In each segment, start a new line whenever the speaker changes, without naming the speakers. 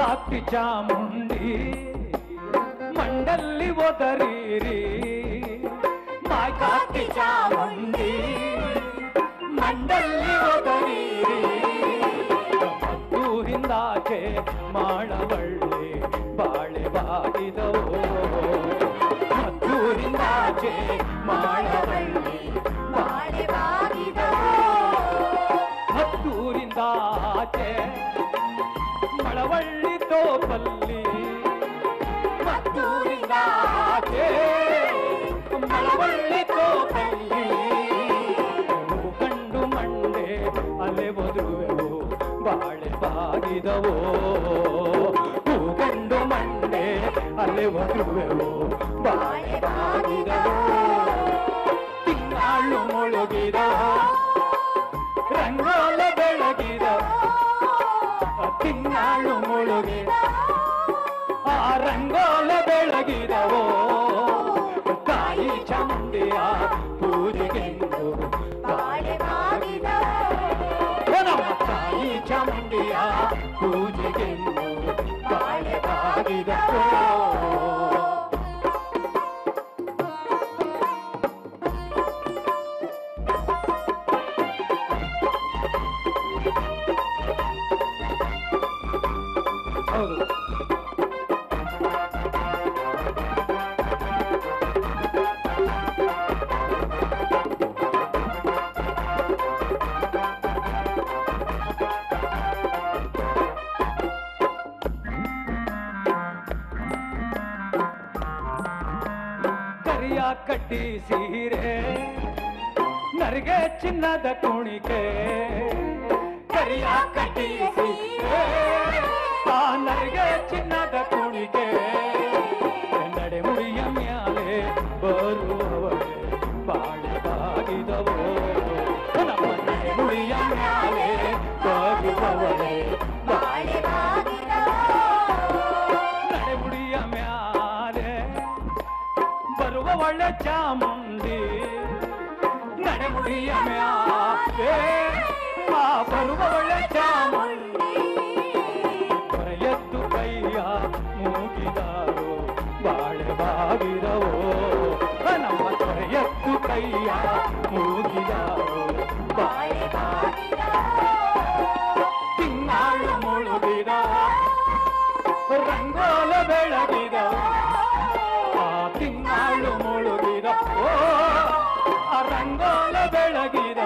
ಕಾಕಿ ಚಾಮುಂಡಿ ಮಂಡಲ್ಲಿ ಒದರೀರಿ ಮಾಯ್ ಕಾಕಿ ಚಾಮುಂಡಿ ಮಂಡಲ್ಲಿ ಒದರೀರಿ ಊರಿಂದಾಚೆ ಮಾಡವಳ್ಳಿ ಬಾಳೆ ಬಾಗಿದವೋ ಮದ್ದೂರಿಂದಾಚೆ ಮಾಡವಳ್ಳಿ
ಬಾಳೆ ಬಾಗಿದವೋ
ಹತ್ತೂರಿಂದಾಚೆ ಮಳವಳ್ಳಿ ತೋಪಲ್ಲಿ ಮದ್ದೂರಿಂದಾಚೆ ಮಳವಳ್ಳಿ ತೋಪಲ್ಲಿ ಹೂ ಕಂಡು ಮಂಡೆ ಅಲೆ ಒದುರುವೆವು ಬಾಳೆ ಬಾಗಿದವೋ ಹೂ ಕಂಡು ಮಂಡೆ ಅಲೆ ಒದುರುವೆವು ಬಾಳೆ ಬಾಗಿದವೋ ತಿಂಗಾಳು ಮುಳುಗಿದವೋ ರಂಗೋಲ ಬೆಳಗಿದ ತಿಂಗಾಳು ಮುಳುಗಿದ ಆ ರಂಗೋಲ ಬೆಳಗಿದವೋ ತಾಯಿ ಚಂದಿಯ ಪೂಜೆಗೆಂದು
ಬಾಳೆ ಬಾಗಿದವೋ
ಓ ನಮ್ಮ ತಾಯಿ ಚಾಮುಂಡಿಯ ಪೂಜೆಗೆಂದು ಬಾಳೆ ಬಾಗಿದವೋ ಹೌದು ಕರಿಯ ಕಟ್ಟಿ ಸೀರೆ ನರಿಗೆ ಚಿನ್ನದ ಕುಣಿಕೆ ಕರಿಯ ಕಟ್ಟಿ ಸೀರೆ ಆ ನರಿಗೆ ಚಿನ್ನದ ಕುಣಿಕೆ ನಡೆ ಮುಡಿಯ ಮ್ಯಾಲೆ ಬರುವವಳೆ ಬಾಳೆ ಬಾಗಿದವೋ ನಮ್ಮ ನಡೆ ಮುಡಿಯ ಮ್ಯಾಲೆ ಬರುವವಳೆ
ಬಾಳೆ ಬಾಗಿದವೋ
ನಡೆ ಮುಡಿಯ ಮ್ಯಾಲೆ ಬರುವ ಒಳ್ಳೆ ಚಾಮುಂಡಿ ನಡೆಮುಡಿಯ ಮ್ಯಾಲೆ ಆ ಬರುವ ಒಳ್ಳೆ ಚಾಮುಂಡಿ ಎದ್ದು ಕೈಯ ಮೂಗಿದಾರೋ ಬಾಳೆ ಬಾಗಿದವೋ ನಮ್ಮ ಎದ್ದು ಕೈಯ ಮೂಗಿದಾರೋ ಬಾಳೆ ತಿಂಗಾಳು ಮುಳುಗಿದ ರಂಗೋಲ ಬೆಳಗಿದ ಆ ತಿಂಗಾಳು ಮುಳುಗಿದ ಓ ಆ ರಂಗೋಲ ಬೆಳಗಿದ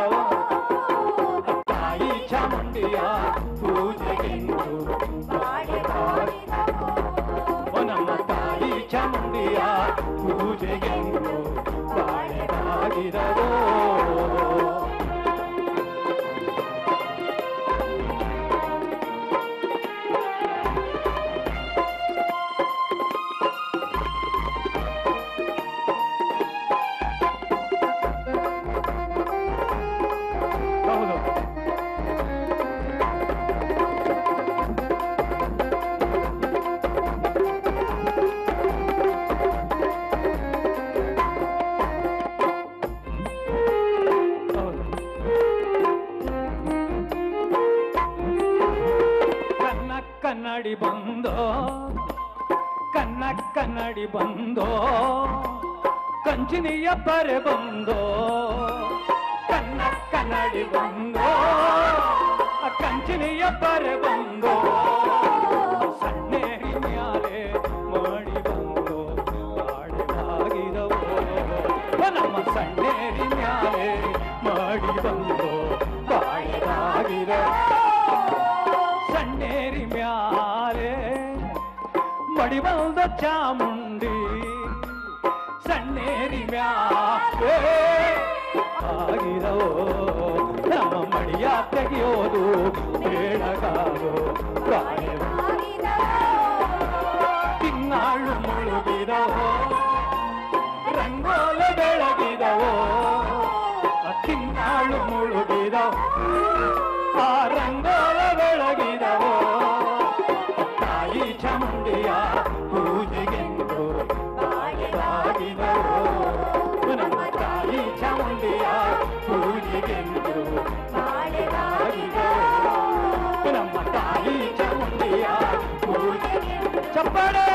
ತಾಯಿ ಚಾಮುಂಡಿಯ ಪೂಜೆಗೆಂದು
ಬಾಳೆ ಬಾಗಿದವೋ
ಓ ನಮ್ಮ ತಾಯಿ ಚಾಮುಂಡಿಯ ಪೂಜೆಗೆಂದು ಬಾಳೆ ಬಾಗಿದವೋ ಹೌದು ಹೌದು ಕನ್ನ ಕನ್ನಡಿ ಬಂದೋ ಕನ್ನ ಕನ್ನಡಿ ಬಂದೋ ಕಂಚಿನಿಯ ಪರೆ ಬಂದೋ ಕನ್ನ ಕನ್ನಡಿ ಬಂದೋ ಆ ಕಂಚಿನಿಯ ಪರೆ ಬಂದೋ ಸಣ್ಣೇರಿ ಮ್ಯಾಲೆ ಮಾಡಿ ಬಂದೋ ಬಾಗಿದವೋ ನಮ್ಮ ಸಣ್ಣೇರಿ ಮ್ಯಾಲೆ ಮಾಡಿ ಬಂದೋ ಬಾಗಿದವೋ ಸಣ್ಣೇರಿ ಮ್ಯಾಲೆ ಮಡಿಬಲ್ದ ಚಾಮುಂಡಿ ಸಣ್ಣೇರಿ ಮ್ಯಾಲೆ ಆಗಿರವೋ ನಮ್ಮ ಮಡಿಯ ತೆಗೆಯೋದು ಬೇಡಗಾಗೋ ಬಾಳೆ ತಿಂಗಾಳು ಮುಳುಗಿದವೋ ರಂಗೋಲ ಬೆಳಗಿದವೋ ಆ ತಿಂಗಾಳು ಮುಳುಗಿದವೋ ಆ ರಂಗೋಲ ಬೆಳಗಿದವೋ ತಾಯಿ ಚಾಮುಂಡಿಯ ಪೂಜೆಗೆಂದು ಬಾಗಿದವೋ ನಮ್ಮ ತಾಯಿ ಚಾಮುಂಡಿಯ ಪೂಜೆಗೆಂದು ಬಾಗಿದವೋ ನಮ್ಮ ತಾಯಿ ಚಾಮುಂಡಿಯ ಪೂಜೆ ಚಪ್ಪಡೆ